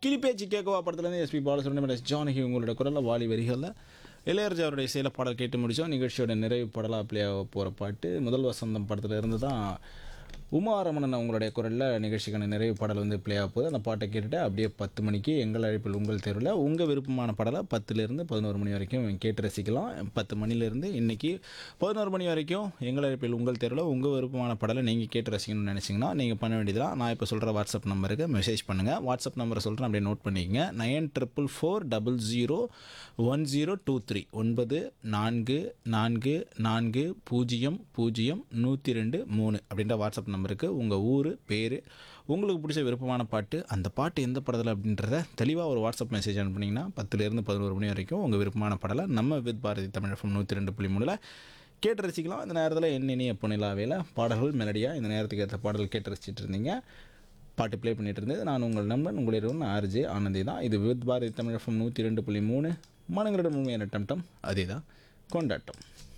கிளிப்பேச்சு கேட்கவா படத்துலேருந்து SP Balasubramaniam S Janaki உங்களோட குரலில் வாலி வரிகளில் இளையராஜா அவருடைய இசையில பாடல் கேட்டு முடித்தோம் நிகழ்ச்சியோட நிறைவு பாடலாக பிளே ஆக போகிற பாட்டு முதல் வசந்தம் படத்துல இருந்து தான் உமாரமணன் அவங்களுடைய குரலில் நிகழ்ச்சிக்கான நிறைவு பாடல் வந்து ப்ளே ஆக போகுது அந்த பாட்டை கேட்டுட்டு அப்படியே பத்து மணிக்கு எங்கள் அழைப்பில் உங்கள் தேர்வில் உங்கள் விருப்பமான பாடலை பத்துலேருந்து பதினோரு மணி வரைக்கும் கேட்டு ரசிக்கலாம் பத்து மணிலேருந்து இன்றைக்கி பதினோரு மணி வரைக்கும் எங்கள் அழைப்பில் உங்கள் தேர்வில் உங்கள் விருப்பமான பாடலை நீங்கள் கேட்டு ரசிக்கணும்னு நினச்சிங்கன்னா நீங்கள் பண்ண வேண்டியதுலாம் நான் இப்போ சொல்கிற வாட்ஸ்அப் நம்பருக்கு மெசேஜ் பண்ணுங்கள் வாட்ஸ்அப் நம்பரை சொல்கிறேன் அப்படியே நோட் பண்ணிக்கங்க nine triple four double zero one zero two three ஒன்பது நான்கு நான்கு நான்கு பூஜ்ஜியம் பூஜ்ஜியம் நூற்றி ரெண்டு மூணு அப்படின்ற வாட்ஸ்அப் நம்பருக்கு உங்கள் ஊர் பேர் உங்களுக்கு பிடிச்ச விருப்பமான பாட்டு அந்த பாட்டு எந்த படத்தில் அப்படின்றத தெளிவாக ஒரு வாட்ஸ்அப் மெசேஜ் அனுப்புனீங்கன்னா பத்துலேருந்து பதினோரு மணி வரைக்கும் உங்கள் விருப்பமான பாடலை நம்ம வித் பாரதி தமிழ் எஃப்எம் நூற்றி ரெண்டு புள்ளி மூணில் கேட்டு ரசிக்கலாம் இந்த நேரத்தில் என்னென்ன எப்போ நிலாவையில் பாடல்கள் மெலடியாக இந்த நேரத்துக்கு ஏற்ற பாடல் கேட்டு ரசிச்சிட்டு இருந்தீங்க பாட்டு ப்ளே பண்ணிட்டு இருந்தது நான் உங்கள் நண்பன் உங்களிடம் ஆர்ஜே ஆனந்தி தான் இது வித் பாரதி தமிழ் எஃப்எம் நூற்றி ரெண்டு புள்ளி மூணு மனங்களிடம் உண்மையான டம்டம் அதே தான் கொண்டாட்டம்